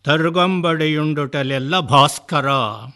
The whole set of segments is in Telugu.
తరుగంబడియుండుటలెల్ల భాస్కర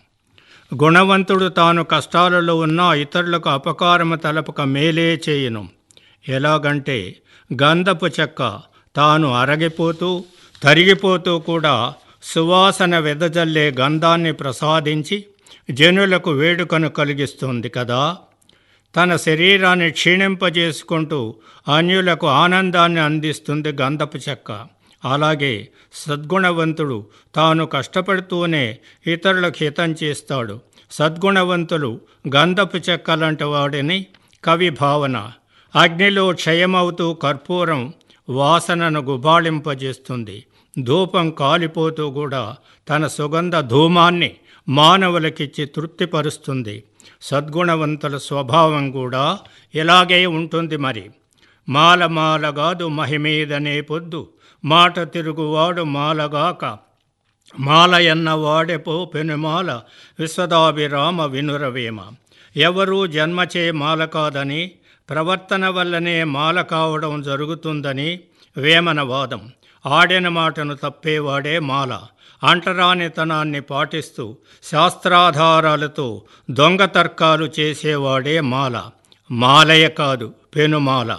గుణవంతుడు తాను కష్టాలలో ఉన్న ఇతరులకు అపకారము తలపక మేలే చేయును ఎలాగంటే గంధపు చెక్క తాను అరగిపోతూ తరిగిపోతూ కూడా సువాసన వెదజల్లే గంధాన్ని ప్రసాదించి జనులకు వేడుకను కలిగిస్తుంది కదా తన శరీరాన్ని క్షీణింపజేసుకుంటూ అన్యులకు ఆనందాన్ని అందిస్తుంది గంధపు చెక్క అలాగే సద్గుణవంతుడు తాను కష్టపడుతూనే ఇతరులకు హితం చేస్తాడు సద్గుణవంతులు గంధపు చెక్క లాంటి వాడిని కవి భావన అగ్నిలో క్షయమవుతూ కర్పూరం వాసనను గుబాళింపజేస్తుంది ధూపం కాలిపోతూ కూడా తన సుగంధ ధూమాన్ని మానవులకిచ్చి తృప్తిపరుస్తుంది సద్గుణవంతుల స్వభావం కూడా ఇలాగే ఉంటుంది మరి మాల మాలగాదు మహిమీదనే పొద్దు మాట తిరుగువాడు మాలగాక మాలయన్న వాడెపో పెనుమాల విశ్వదాభిరామ వినురవేమ ఎవరూ జన్మచే మాల కాదని ప్రవర్తన వల్లనే మాల కావడం జరుగుతుందని వేమన వాదం ఆడిన మాటను తప్పేవాడే మాల అంటరానితనాన్ని పాటిస్తూ శాస్త్రాధారాలతో దొంగ తర్కాలు చేసేవాడే మాల మాలయ కాదు పెనుమాల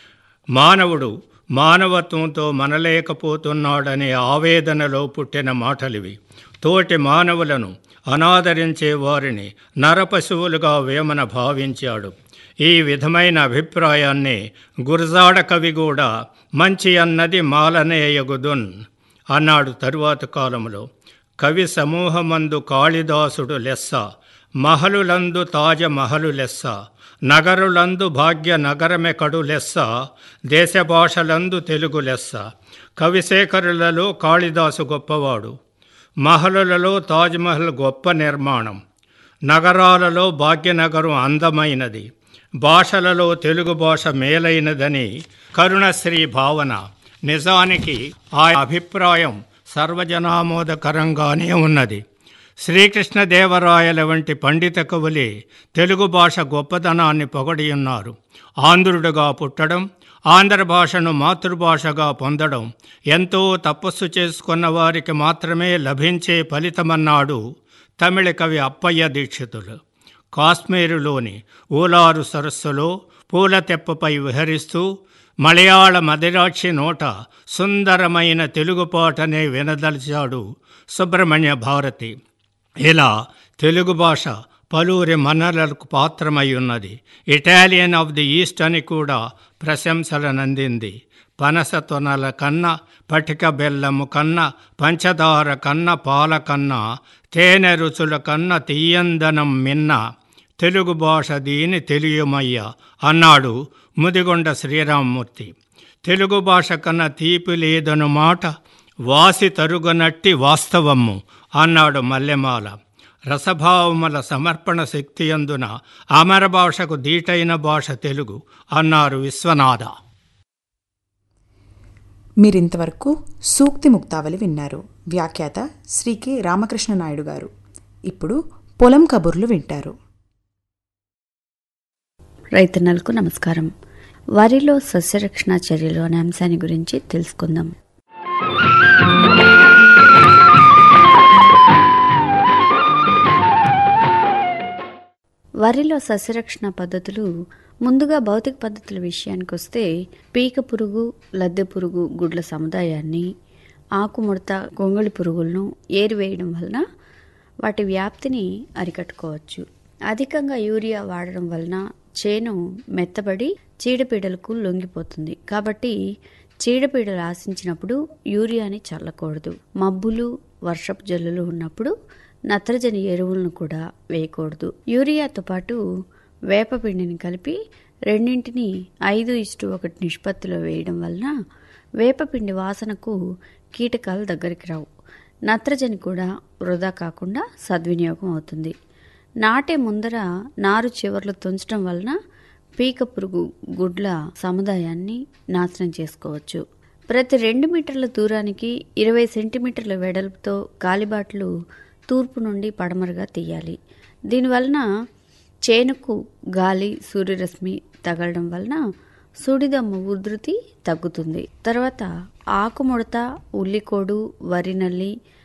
మానవుడు మానవత్వంతో మనలేకపోతున్నాడనే ఆవేదనలో పుట్టిన మాటలివి తోటి మానవులను అనాదరించే వారిని నరపశువులుగా వేమన భావించాడు ఈ విధమైన అభిప్రాయాన్ని గురజాడ కవి కూడా మంచి అన్నది మాలనేయగుదున్ అన్నాడు తరువాత కాలంలో కవి సమూహమందు కాళిదాసుడు లెస్స మహలులందు తాజ మహలు లెస్స నగరులందు భాగ్య నగరమెకడు లెస్స దేశ భాషలందు తెలుగు లెస్స కవిశేఖరులలో కాళిదాసు గొప్పవాడు మహలులలో తాజ్మహల్ గొప్ప నిర్మాణం నగరాలలో భాగ్యనగరం అందమైనది భాషలలో తెలుగు భాష మేలైనదని కరుణశ్రీ భావన నిజానికి ఆ అభిప్రాయం సర్వజనామోదకరంగానే ఉన్నది శ్రీకృష్ణదేవరాయల వంటి పండిత కవులే తెలుగు భాష గొప్పతనాన్ని పొగడి ఉన్నారు ఆంధ్రుడుగా పుట్టడం ఆంధ్ర భాషను మాతృభాషగా పొందడం ఎంతో తపస్సు చేసుకున్న వారికి మాత్రమే లభించే ఫలితమన్నాడు తమిళ కవి అప్పయ్య దీక్షితులు కాశ్మీరులోని ఊలారు సరస్సులో పూల తెప్పపై విహరిస్తూ మలయాళ మదిరాక్షి నోట సుందరమైన తెలుగు పాటనే వినదలిచాడు సుబ్రహ్మణ్య భారతి ఇలా తెలుగు భాష పలువురి మన్నలకు పాత్రమై ఉన్నది ఇటాలియన్ ఆఫ్ ది ఈస్ట్ అని కూడా ప్రశంసలనందింది పనస తొనల కన్నా పటిక బెల్లము కన్నా పంచదార కన్న పాల కన్నా తేనె రుచుల కన్న తీయందనం మిన్న తెలుగు భాష దీని తెలియమయ్య అన్నాడు ముదిగొండ శ్రీరామ్మూర్తి తెలుగు భాష కన్నా తీపి లేదను మాట వాసి తరుగునట్టి వాస్తవము అన్నాడు మల్లెమాల రసభావముల సమర్పణ శక్తి అందున అమర భాషకు దీటైన భాష తెలుగు అన్నారు విశ్వనాథ మీరింతవరకు సూక్తి ముక్తావలి విన్నారు వ్యాఖ్యాత శ్రీ కె రామకృష్ణ నాయుడు గారు ఇప్పుడు పొలం కబుర్లు వింటారు రైతన్నలకు నమస్కారం వరిలో సస్యరక్షణ చర్యలు అనే అంశాన్ని గురించి తెలుసుకుందాం వరిలో సస్యరక్షణ పద్ధతులు ముందుగా భౌతిక పద్ధతుల విషయానికి వస్తే పీక పురుగు లద్దె పురుగు గుడ్ల సముదాయాన్ని ఆకుముడత గొంగళి పురుగులను ఏరివేయడం వలన వాటి వ్యాప్తిని అరికట్టుకోవచ్చు అధికంగా యూరియా వాడడం వలన చేను మెత్తబడి చీడపీడలకు లొంగిపోతుంది కాబట్టి చీడపీడలు ఆశించినప్పుడు యూరియాని చల్లకూడదు మబ్బులు వర్షపు జల్లులు ఉన్నప్పుడు నత్రజని ఎరువులను కూడా వేయకూడదు యూరియాతో పాటు వేపపిండిని కలిపి రెండింటిని ఐదు ఇష్టు ఒకటి నిష్పత్తిలో వేయడం వలన వేపపిండి వాసనకు కీటకాలు దగ్గరికి రావు నత్రజని కూడా వృధా కాకుండా సద్వినియోగం అవుతుంది నాటే ముందర నారు చివర్లు తుంచడం వలన పీక పురుగు గుడ్ల సముదాయాన్ని నాశనం చేసుకోవచ్చు ప్రతి రెండు మీటర్ల దూరానికి ఇరవై సెంటీమీటర్ల వెడల్పుతో కాలిబాట్లు తూర్పు నుండి పడమరగా తీయాలి దీనివలన చేనుకు గాలి సూర్యరశ్మి తగలడం వలన సుడిదమ్మ ఉధృతి తగ్గుతుంది తర్వాత ఆకుముడత ఉల్లికోడు వరి నల్లి